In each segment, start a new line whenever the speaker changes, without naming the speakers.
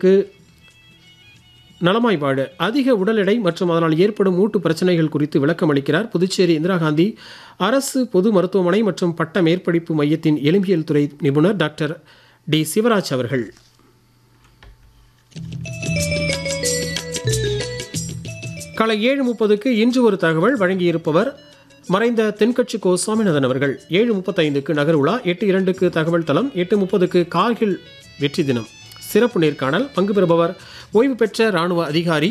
முப்பதுக்கு நலமாய் வாழ அதிக உடல் எடை மற்றும் அதனால் ஏற்படும் மூட்டு பிரச்சனைகள் குறித்து விளக்கம் அளிக்கிறார் புதுச்சேரி இந்திரா காந்தி அரசு பொது மருத்துவமனை மற்றும் பட்ட மேற்படிப்பு மையத்தின் எலும்பியல் துறை நிபுணர் டாக்டர் டி சிவராஜ் அவர்கள் காலை ஏழு முப்பதுக்கு இன்று ஒரு தகவல் வழங்கியிருப்பவர் மறைந்த தென்கட்சி கோ சுவாமிநாதன் அவர்கள் ஏழு முப்பத்தைந்துக்கு நகர் உலா எட்டு இரண்டுக்கு தகவல் தளம் எட்டு முப்பதுக்கு கார்கில் வெற்றி தினம் சிறப்பு நேர்காணல் பங்கு பெறுபவர் ஓய்வு பெற்ற இராணுவ அதிகாரி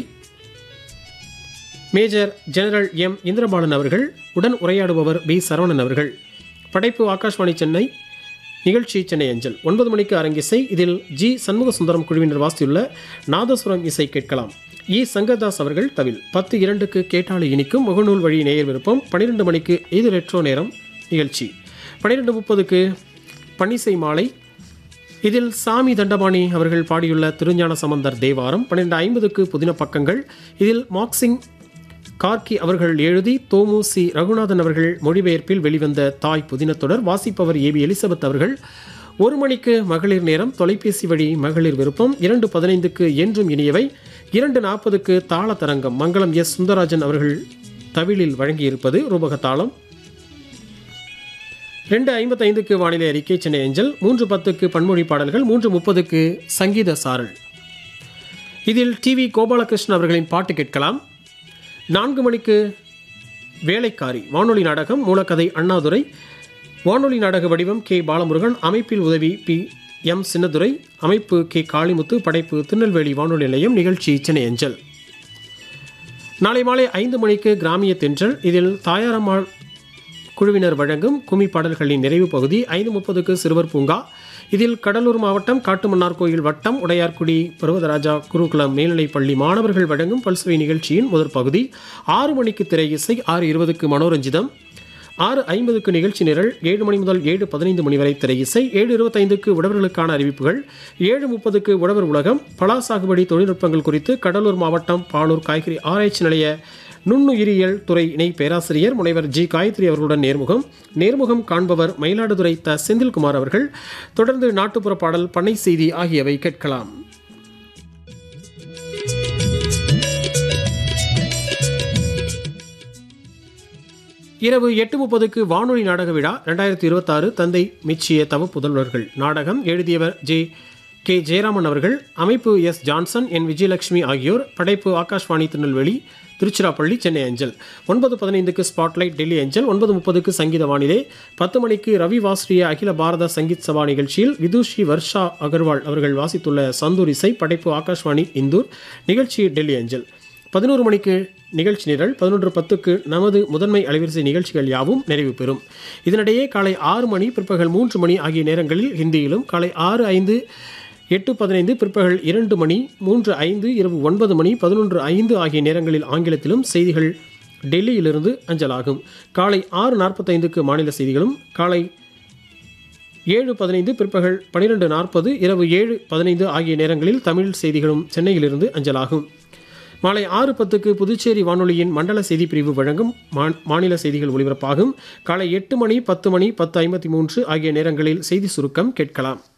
மேஜர் ஜெனரல் எம் இந்திரபாலன் அவர்கள் உடன் உரையாடுபவர் பி சரவணன் அவர்கள் படைப்பு ஆகாஷ்வாணி சென்னை நிகழ்ச்சி சென்னை அஞ்சல் ஒன்பது மணிக்கு அரங்கிசை இதில் ஜி சண்முக சுந்தரம் குழுவினர் வாசியுள்ள நாதஸ்வரம் இசை கேட்கலாம் இ சங்கர்தாஸ் அவர்கள் தவில் பத்து இரண்டுக்கு கேட்டாளி இனிக்கும் முகநூல் வழி நேயர் விருப்பம் பன்னிரெண்டு மணிக்கு இது ரெட்ரோ நேரம் நிகழ்ச்சி பன்னிரெண்டு முப்பதுக்கு பன்னிசை மாலை இதில் சாமி தண்டபாணி அவர்கள் பாடியுள்ள திருஞான சம்பந்தர் தேவாரம் பன்னிரெண்டு ஐம்பதுக்கு புதின பக்கங்கள் இதில் மாக்சிங் கார்கி அவர்கள் எழுதி தோமு சி ரகுநாதன் அவர்கள் மொழிபெயர்ப்பில் வெளிவந்த தாய் புதினத்தொடர் வாசிப்பவர் ஏபி எலிசபெத் அவர்கள் ஒரு மணிக்கு மகளிர் நேரம் தொலைபேசி வழி மகளிர் விருப்பம் இரண்டு பதினைந்துக்கு என்றும் இனியவை இரண்டு நாற்பதுக்கு தாள தரங்கம் மங்களம் எஸ் சுந்தரராஜன் அவர்கள் தவிழில் வழங்கியிருப்பது ரூபக தாளம் ரெண்டு ஐம்பத்தைந்துக்கு வானிலை அறிக்கை சென்னை அஞ்சல் மூன்று பத்துக்கு பன்மொழி பாடல்கள் மூன்று முப்பதுக்கு சங்கீத சாரல் இதில் டிவி கோபாலகிருஷ்ணன் அவர்களின் பாட்டு கேட்கலாம் நான்கு மணிக்கு வேலைக்காரி வானொலி நாடகம் மூலக்கதை அண்ணாதுரை வானொலி நாடக வடிவம் கே பாலமுருகன் அமைப்பில் உதவி பி எம் சின்னதுரை அமைப்பு கே காளிமுத்து படைப்பு திருநெல்வேலி வானொலி நிலையம் நிகழ்ச்சி சென்னை அஞ்சல் நாளை மாலை ஐந்து மணிக்கு கிராமிய தென்றல் இதில் தாயாரம்மாள் குழுவினர் வழங்கும் கும்மி பாடல்களின் நிறைவு பகுதி ஐந்து முப்பதுக்கு சிறுவர் பூங்கா இதில் கடலூர் மாவட்டம் காட்டுமன்னார் கோயில் வட்டம் உடையார்குடி பர்வதராஜா குருகுலம் மேல்நிலைப் பள்ளி மாணவர்கள் வழங்கும் பல்சுவை நிகழ்ச்சியின் முதற் பகுதி ஆறு மணிக்கு திரை இசை ஆறு இருபதுக்கு மனோரஞ்சிதம் ஆறு ஐம்பதுக்கு நிகழ்ச்சி நிரல் ஏழு மணி முதல் ஏழு பதினைந்து மணி வரை திரை இசை ஏழு இருபத்தைந்துக்கு உழவர்களுக்கான அறிவிப்புகள் ஏழு முப்பதுக்கு உழவர் உலகம் பலா சாகுபடி தொழில்நுட்பங்கள் குறித்து கடலூர் மாவட்டம் பாலூர் காய்கறி ஆராய்ச்சி நிலைய நுண்ணுயிரியல் துறை இணை பேராசிரியர் முனைவர் ஜி காயத்ரி அவர்களுடன் நேர்முகம் நேர்முகம் காண்பவர் மயிலாடுதுறை த செந்தில்குமார் அவர்கள் தொடர்ந்து நாட்டுப்புற பாடல் பண்ணை செய்தி ஆகியவை கேட்கலாம் இரவு எட்டு முப்பதுக்கு வானொலி நாடக விழா ரெண்டாயிரத்தி இருபத்தாறு தந்தை மிச்சிய தவ புதல்வர்கள் நாடகம் எழுதியவர் ஜே கே ஜெயராமன் அவர்கள் அமைப்பு எஸ் ஜான்சன் என் விஜயலட்சுமி ஆகியோர் படைப்பு ஆகாஷ்வாணி திருநெல்வேலி திருச்சிராப்பள்ளி சென்னை அஞ்சல் ஒன்பது பதினைந்துக்கு ஸ்பாட்லைட் டெல்லி அஞ்சல் ஒன்பது முப்பதுக்கு சங்கீத வானிலை பத்து மணிக்கு ரவி வாஸ்ரிய அகில பாரத சங்கீத் சபா நிகழ்ச்சியில் விதுஷி வர்ஷா அகர்வால் அவர்கள் வாசித்துள்ள சந்தூர் இசை படைப்பு ஆகாஷ்வாணி இந்தூர் நிகழ்ச்சி டெல்லி அஞ்சல் பதினோரு மணிக்கு நிகழ்ச்சி நிரல் பதினொன்று பத்துக்கு நமது முதன்மை அலைவரிசை நிகழ்ச்சிகள் யாவும் நிறைவு பெறும் இதனிடையே காலை ஆறு மணி பிற்பகல் மூன்று மணி ஆகிய நேரங்களில் ஹிந்தியிலும் காலை ஆறு ஐந்து எட்டு பதினைந்து பிற்பகல் இரண்டு மணி மூன்று ஐந்து இரவு ஒன்பது மணி பதினொன்று ஐந்து ஆகிய நேரங்களில் ஆங்கிலத்திலும் செய்திகள் டெல்லியிலிருந்து அஞ்சலாகும் காலை ஆறு நாற்பத்தைந்துக்கு மாநில செய்திகளும் காலை ஏழு பதினைந்து பிற்பகல் பன்னிரெண்டு நாற்பது இரவு ஏழு பதினைந்து ஆகிய நேரங்களில் தமிழ் செய்திகளும் சென்னையிலிருந்து அஞ்சலாகும் மாலை ஆறு பத்துக்கு புதுச்சேரி வானொலியின் மண்டல செய்தி பிரிவு வழங்கும் மா- மாநில செய்திகள் ஒலிபரப்பாகும் காலை எட்டு மணி பத்து மணி பத்து ஐம்பத்தி மூன்று ஆகிய நேரங்களில் செய்தி சுருக்கம் கேட்கலாம்